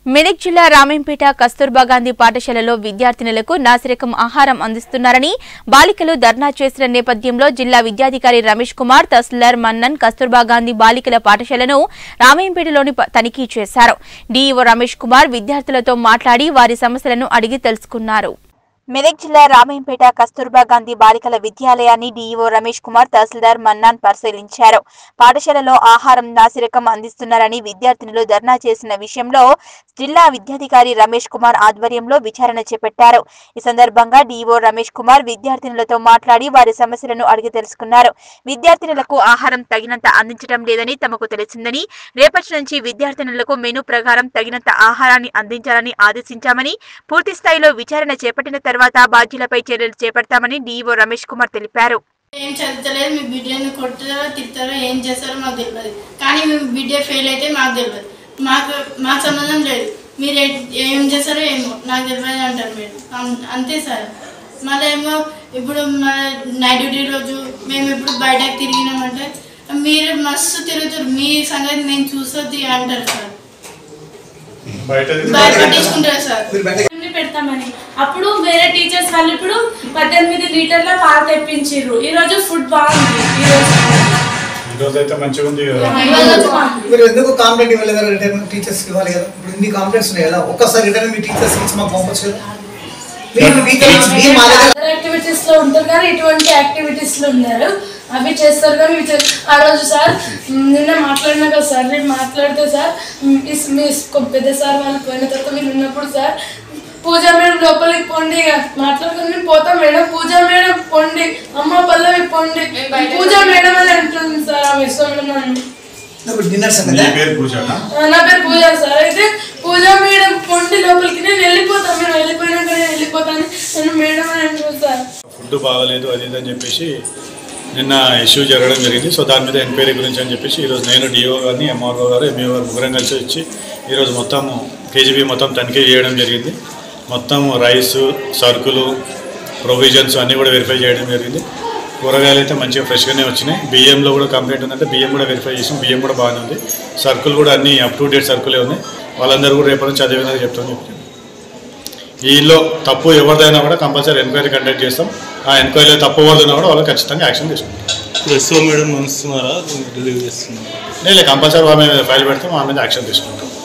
మెదక్ జిల్లా రామేంపేట కస్తూర్బా గాంధీ పాఠశాలలో విద్యార్థినులకు నాసిరకం ఆహారం అందిస్తున్నారని బాలికలు ధర్నా చేసిన నేపథ్యంలో జిల్లా విద్యాధికారి రమేష్ కుమార్ తహసీల్దార్ మన్నన్ కస్తూర్బా గాంధీ బాలికల పాఠశాలను రామేంపేటలోని ప- తనిఖీ చేశారు డీఈఓ రమేష్ కుమార్ విద్యార్థులతో మాట్లాడి వారి సమస్యలను అడిగి తెలుసుకున్నారు మెదక్ జిల్లా రామేంపేట కస్తూర్బా గాంధీ బాలికల విద్యాలయాన్ని డీఈఓ రమేష్ కుమార్ తహసీల్దార్ మన్నాన్ పరిశీలించారు పాఠశాలలో ఆహారం నాసిరకం అందిస్తున్నారని విద్యార్థినులు ధర్నా చేసిన విషయంలో జిల్లా విద్యాధికారి రమేష్ కుమార్ ఆధ్వర్యంలో విచారణ చేపట్టారు ఈ సందర్భంగా డీఈఓ రమేష్ కుమార్ విద్యార్థినులతో మాట్లాడి వారి సమస్యలను అడిగి తెలుసుకున్నారు విద్యార్థినులకు ఆహారం తగినంత అందించడం లేదని తమకు తెలిసిందని రేపటి నుంచి విద్యార్థినులకు మెనూ ప్రకారం తగినంత ఆహారాన్ని అందించాలని ఆదేశించామని పూర్తి స్థాయిలో విచారణ చేపట్టిన తర్వాత బాధ్యులపై చర్యలు చేపడతామని డీఈఓ రమేష్ కుమార్ తెలిపారు ఏం చదువుతలేదు మీ బిడ్డని కొడతారో తిడతారో ఏం చేస్తారో మాకు తెలియదు కానీ మీ బిడ్డ ఫెయిల్ అయితే మాకు తెలియదు మాకు మాకు సంబంధం లేదు మీరు ఏ- ఏం చేస్తారో ఏమో నాకు తెలియదు అంటారు మీరు అం- అంతే సార్ మళ్ళీ ఏమో ఇప్పుడు మన నైట్ డ్యూటీ రోజు మేము ఇప్పుడు బయటకు తిరిగినామంటే మీరు మస్తు తిరుగుతారు మీ సంగతి నేను చూస్తుంది అంటారు సార్ బయట బయట పట్టించుకుంటారు సార్ అన్ని పెడతామని అప్పుడు వేరే టీచర్స్ వాళ్ళు ఇప్పుడు పద్దెనిమిది లీటర్ల పాలు తెప్పించారు ఈ రోజు ఫుడ్ బాగుంది ఈ రోజు ఈరోజు అయితే మంచిగా ఉంది కదా ఈ రోజు బాగుంది. మీరు ఎందుకు కాంప్లైంట్ ఇవ్వలేదు కదా రిటర్న్ టీచర్స్కి ఇవ్వాలి కదా ఇప్పుడు ఇన్ని కాంప్లైంట్స్ ఉన్నాయి కదా ఒక్కసారి రిటర్న్ మీ టీచర్స్ ఇచ్చి మాకు పంపొచ్చు కదా మీరు మీ టీచర్స్ మీ మా దగ్గర అదర్ యాక్టివిటీస్ లో ఉంటారు కానీ ఇటువంటి యాక్టివిటీస్ లో ఉన్నారు అవి చేస్తారు కానీ ఇవి చే- ఆ రోజు సార్ మ్, నిన్న మాట్లాడినా కదా సార్ నేను మాట్లాడితే సార్ మ్, ఈ స్- మీ స్- పెద్ద సార్ వాళ్ళు పోయిన తర్వాత మీరు ఉన్నప్పుడు సార్ పూజ మేడం లోపలికి పొండి ఇక మాట్లాడుకుని మేము పోతాం మేడం పూజ మేడం పొండి అమ్మ పల్లవి పొండి పూజ మేడం అని అంటుంది సార్ ఆ విశ్వంలో నన్ను ఇప్పుడు డిన్నర్ నీ సంగతి పేరు పూజనా ఆ, నా పేరు పూజ సార్ అయితే పూజ మేడం పొండి లోపలికి నేను వెళ్ళిపోతాను మీరు వెళ్ళిపోయినాక నేను వెళ్ళిపోతాను నన్ను మేడం అని అంటుంది సార్ ఫుడ్ బాగలేదు అది ఇది అని చెప్పేసి నిన్న ఇష్యూ జరగడం జరిగింది సో దాని మీద ఎంక్వైరీ గురించి అని చెప్పేసి ఈరోజు నేను డిఓ గారిని ఎంఆర్ఓ గారు ఎంఈఓ గారు ముగ్గురం కలిసి వచ్చి ఈరోజు మొత్తం కేజీబీ మొత్తం తనిఖీ చేయడం జరిగింది మొత్తం రైస్ సరుకులు ప్రొవిజన్స్ అన్నీ కూడా వెరిఫై చేయడం జరిగింది కూరగాయలు అయితే మంచిగా ఫ్రెష్గానే వచ్చినాయి బియ్యంలో కూడా కంప్లైంట్ ఉందంటే బియ్యం కూడా వెరిఫై చేసాం బియ్యం కూడా బాగానే ఉంది సరుకులు కూడా అన్నీ అప్ టు డేట్ సరుకులే ఉన్నాయి వాళ్ళందరూ కూడా రేపటి నుంచి అదే విధంగా చెప్తామని చెప్తున్నాను ఈలో తప్పు ఎవరిదైనా కూడా కంపల్సరీ ఎంక్వైరీ కండక్ట్ చేస్తాం ఆ ఎంక్వైరీలో తప్పు ఎవరిదైనా కూడా వాళ్ళు ఖచ్చితంగా యాక్షన్ తీసుకుంటాం ఇప్పుడు ఎస్ఓ మేడం మనస్తున్నారా రిలీవ్ చేస్తున్నారు లేదు కంపల్సరీ వాళ్ళ మీద ఫైల్ పెడతాం వాళ్ళ మీద యాక్షన్ తీసుకుంటాం